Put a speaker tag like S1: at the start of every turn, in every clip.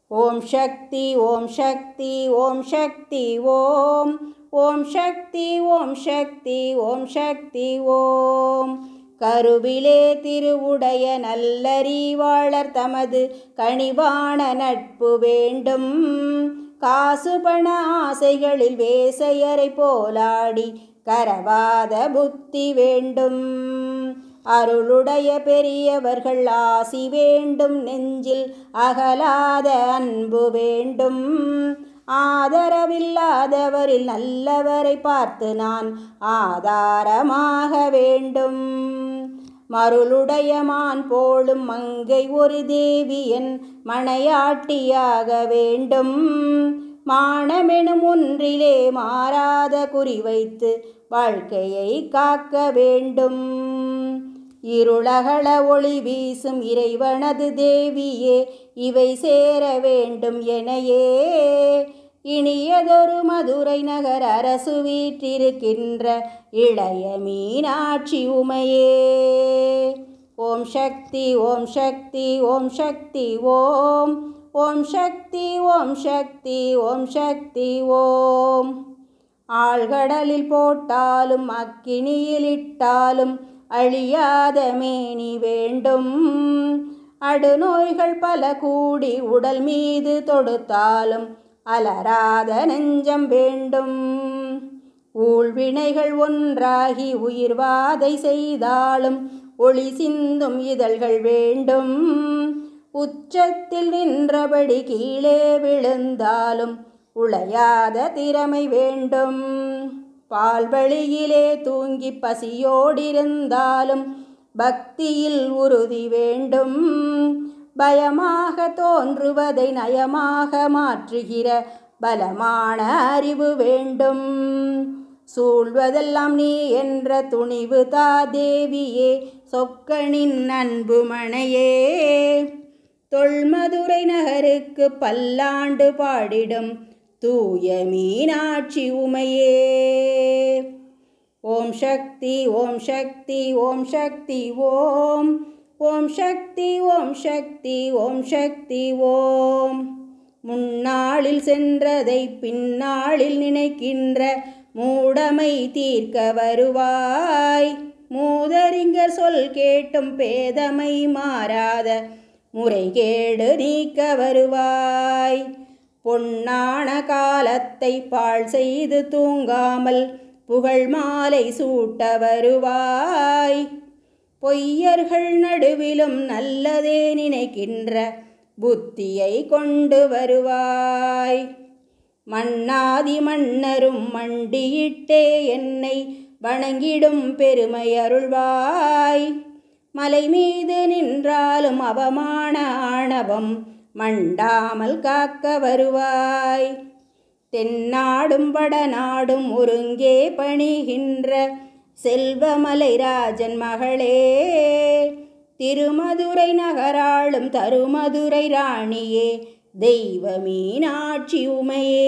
S1: ஓம் சக்தி ஓம் சக்தி ஓம் சக்தி ஓம் ஓம் சக்தி ஓம் சக்தி ஓம் சக்தி ஓம் கருவிலே திருவுடைய நல்லறிவாளர் தமது கனிவான நட்பு வேண்டும் காசு பண ஆசைகளில் வேசையரை போலாடி கரவாத புத்தி வேண்டும் அருளுடைய பெரியவர்கள் ஆசி வேண்டும் நெஞ்சில் அகலாத அன்பு வேண்டும் ஆதரவில்லாதவரில் நல்லவரை பார்த்து நான் ஆதாரமாக வேண்டும் மருளுடைய மான் போலும் மங்கை ஒரு தேவியன் மனையாட்டியாக வேண்டும் மானமெனும் ஒன்றிலே மாறாத குறிவைத்து வாழ்க்கையை காக்க வேண்டும் இருளகல ஒளி வீசும் இறைவனது தேவியே இவை சேர வேண்டும் எனையே இனியதொரு மதுரை நகர் அரசு வீற்றிருக்கின்ற இளைய மீனாட்சி உமையே ஓம் சக்தி ஓம் சக்தி ஓம் சக்தி ஓம் ஓம் சக்தி ஓம் சக்தி ஓம் சக்தி ஓம் ஆழ்கடலில் போட்டாலும் அக்கினியில் இட்டாலும் அழியாத மேனி வேண்டும் அடுநோய்கள் பல கூடி உடல் மீது தொடுத்தாலும் அலராத நெஞ்சம் வேண்டும் ஊழ்வினைகள் ஒன்றாகி உயிர்வாதை செய்தாலும் ஒளி சிந்தும் இதழ்கள் வேண்டும் உச்சத்தில் நின்றபடி கீழே விழுந்தாலும் உளையாத திறமை வேண்டும் பால்வழியிலே தூங்கி பசியோடிருந்தாலும் பக்தியில் உறுதி வேண்டும் பயமாக தோன்றுவதை நயமாக மாற்றுகிற பலமான அறிவு வேண்டும் சூழ்வதெல்லாம் நீ என்ற துணிவு தா தேவியே சொக்கனின் அன்பு மனையே தொல்மதுரை நகருக்கு பல்லாண்டு பாடிடும் தூய மீனாட்சி உமையே ஓம் சக்தி ஓம் சக்தி ஓம் சக்தி ஓம் ஓம் சக்தி ஓம் சக்தி ஓம் சக்தி ஓம் முன்னாளில் சென்றதை பின்னாளில் நினைக்கின்ற மூடமை தீர்க்க வருவாய் மூதறிஞர் சொல் கேட்டும் பேதமை மாறாத முறைகேடு நீக்க வருவாய் பொன்னான காலத்தை பாழ் செய்து தூங்காமல் புகழ் மாலை சூட்ட வருவாய் பொய்யர்கள் நடுவிலும் நல்லதே நினைக்கின்ற புத்தியை கொண்டு வருவாய் மன்னாதி மன்னரும் மண்டியிட்டே என்னை வணங்கிடும் பெருமை அருள்வாய் மலை மீது நின்றாலும் அவமான ஆணவம் மண்டாமல் காக்க வருவாய் தென்னாடும் வடநாடும் ஒருங்கே பணிகின்ற செல்வமலை ராஜன் மகளே திருமதுரை நகராளும் தருமதுரை ராணியே தெய்வ மீனாட்சி உமையே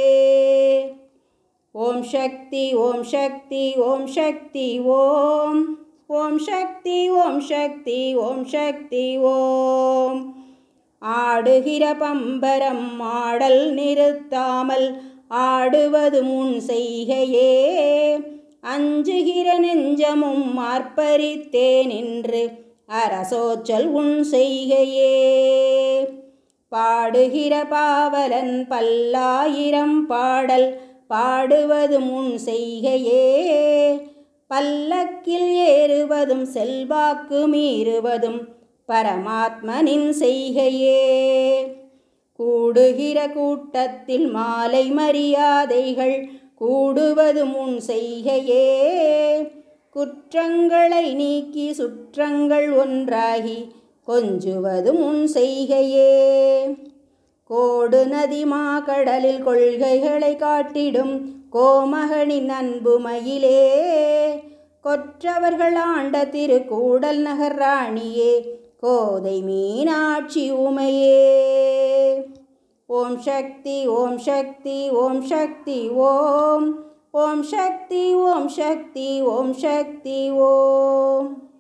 S1: ஓம் சக்தி ஓம் சக்தி ஓம் சக்தி ஓம் ஓம் சக்தி ஓம் சக்தி ஓம் சக்தி ஓம் ஆடுகிற பம்பரம் ஆடல் நிறுத்தாமல் ஆடுவது முன் செய்கையே அஞ்சுகிற நெஞ்சமும் ஆர்ப்பரித்தே நின்று அரசோச்சல் உன் செய்கையே பாடுகிற பாவலன் பல்லாயிரம் பாடல் பாடுவது முன் செய்கையே பல்லக்கில் ஏறுவதும் செல்வாக்கு மீறுவதும் பரமாத்மனின் செய்கையே கூடுகிற கூட்டத்தில் மாலை மரியாதைகள் கூடுவது முன் செய்கையே குற்றங்களை நீக்கி சுற்றங்கள் ஒன்றாகி கொஞ்சுவது முன் செய்கையே கோடு நதி மாகடலில் கொள்கைகளை காட்டிடும் கோமகனின் அன்பு மயிலே கொற்றவர்கள் ஆண்ட திருக்கூடல் நகர் ராணியே கோதை மீனாட்சி உமையே ஓம் சக்தி ஓம் சக்தி ஓம் சக்தி ஓம் ஓம் சக்தி ஓம் சக்தி ஓம் சக்தி ஓம்